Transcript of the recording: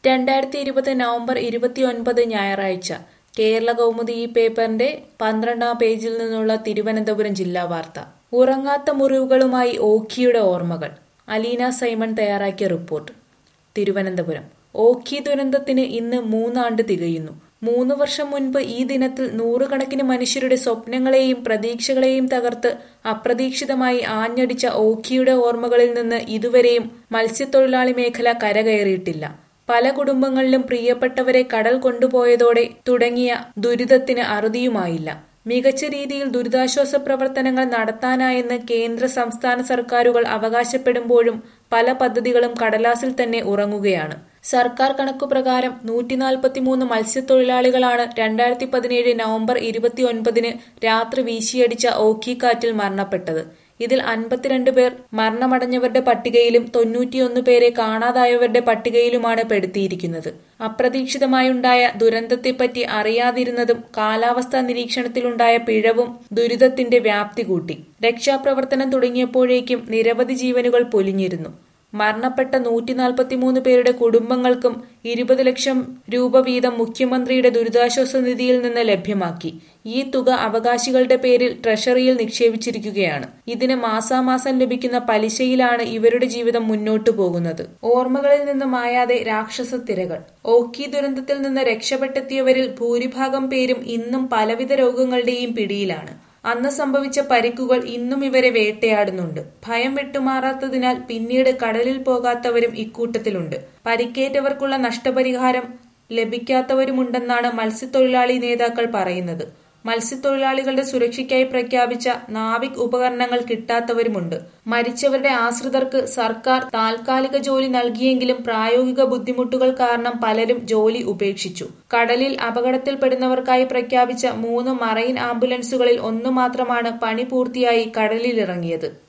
രണ്ടായിരത്തി ഇരുപത് നവംബർ ഇരുപത്തിയൊൻപത് ഞായറാഴ്ച കേരള കൗമുദി ഈ പേപ്പറിന്റെ പന്ത്രണ്ടാം പേജിൽ നിന്നുള്ള തിരുവനന്തപുരം ജില്ലാ വാർത്ത ഉറങ്ങാത്ത മുറിവുകളുമായി ഓഖിയുടെ ഓർമ്മകൾ അലീന സൈമൺ തയ്യാറാക്കിയ റിപ്പോർട്ട് തിരുവനന്തപുരം ഓഖി ദുരന്തത്തിന് ഇന്ന് മൂന്നാണ്ട് തികയുന്നു മൂന്ന് വർഷം മുൻപ് ഈ ദിനത്തിൽ നൂറുകണക്കിന് മനുഷ്യരുടെ സ്വപ്നങ്ങളെയും പ്രതീക്ഷകളെയും തകർത്ത് അപ്രതീക്ഷിതമായി ആഞ്ഞടിച്ച ഓഖിയുടെ ഓർമ്മകളിൽ നിന്ന് ഇതുവരെയും മത്സ്യത്തൊഴിലാളി മേഖല കരകയറിയിട്ടില്ല പല കുടുംബങ്ങളിലും പ്രിയപ്പെട്ടവരെ കടൽ കൊണ്ടുപോയതോടെ തുടങ്ങിയ ദുരിതത്തിന് അറുതിയുമായില്ല മികച്ച രീതിയിൽ ദുരിതാശ്വാസ പ്രവർത്തനങ്ങൾ നടത്താനായെന്ന് കേന്ദ്ര സംസ്ഥാന സർക്കാരുകൾ അവകാശപ്പെടുമ്പോഴും പല പദ്ധതികളും കടലാസിൽ തന്നെ ഉറങ്ങുകയാണ് സർക്കാർ കണക്കുപ്രകാരം നൂറ്റി നാൽപ്പത്തിമൂന്ന് മത്സ്യത്തൊഴിലാളികളാണ് രണ്ടായിരത്തി പതിനേഴ് നവംബർ ഇരുപത്തിയൊൻപതിന് രാത്രി വീശിയടിച്ച ഓഖി കാറ്റിൽ മരണപ്പെട്ടത് ഇതിൽ അൻപത്തിരണ്ട് പേർ മരണമടഞ്ഞവരുടെ പട്ടികയിലും തൊണ്ണൂറ്റിയൊന്ന് പേരെ കാണാതായവരുടെ പട്ടികയിലുമാണ് പെടുത്തിയിരിക്കുന്നത് അപ്രതീക്ഷിതമായുണ്ടായ ദുരന്തത്തെപ്പറ്റി അറിയാതിരുന്നതും കാലാവസ്ഥാ നിരീക്ഷണത്തിലുണ്ടായ പിഴവും ദുരിതത്തിന്റെ വ്യാപ്തി കൂട്ടി രക്ഷാപ്രവർത്തനം തുടങ്ങിയപ്പോഴേക്കും നിരവധി ജീവനുകൾ പൊലിഞ്ഞിരുന്നു മരണപ്പെട്ട നൂറ്റി നാൽപ്പത്തിമൂന്ന് പേരുടെ കുടുംബങ്ങൾക്കും ഇരുപത് ലക്ഷം രൂപ വീതം മുഖ്യമന്ത്രിയുടെ ദുരിതാശ്വാസ നിധിയിൽ നിന്ന് ലഭ്യമാക്കി ഈ തുക അവകാശികളുടെ പേരിൽ ട്രഷറിയിൽ നിക്ഷേപിച്ചിരിക്കുകയാണ് ഇതിന് മാസാമാസം ലഭിക്കുന്ന പലിശയിലാണ് ഇവരുടെ ജീവിതം മുന്നോട്ടു പോകുന്നത് ഓർമ്മകളിൽ നിന്ന് മായാതെ രാക്ഷസ തിരകൾ ഓക്കി ദുരന്തത്തിൽ നിന്ന് രക്ഷപ്പെട്ടെത്തിയവരിൽ ഭൂരിഭാഗം പേരും ഇന്നും പലവിധ രോഗങ്ങളുടെയും പിടിയിലാണ് അന്ന് സംഭവിച്ച പരിക്കുകൾ ഇന്നും ഇവരെ വേട്ടയാടുന്നുണ്ട് ഭയം വിട്ടുമാറാത്തതിനാൽ പിന്നീട് കടലിൽ പോകാത്തവരും ഇക്കൂട്ടത്തിലുണ്ട് പരിക്കേറ്റവർക്കുള്ള നഷ്ടപരിഹാരം ലഭിക്കാത്തവരുമുണ്ടെന്നാണ് മത്സ്യത്തൊഴിലാളി നേതാക്കൾ പറയുന്നത് മത്സ്യത്തൊഴിലാളികളുടെ സുരക്ഷയ്ക്കായി പ്രഖ്യാപിച്ച നാവിക് ഉപകരണങ്ങൾ കിട്ടാത്തവരുമുണ്ട് മരിച്ചവരുടെ ആശ്രിതർക്ക് സർക്കാർ താൽക്കാലിക ജോലി നൽകിയെങ്കിലും പ്രായോഗിക ബുദ്ധിമുട്ടുകൾ കാരണം പലരും ജോലി ഉപേക്ഷിച്ചു കടലിൽ അപകടത്തിൽപ്പെടുന്നവർക്കായി പ്രഖ്യാപിച്ച മൂന്ന് മറൈൻ ആംബുലൻസുകളിൽ ഒന്നു മാത്രമാണ് പണി പൂർത്തിയായി കടലിലിറങ്ങിയത്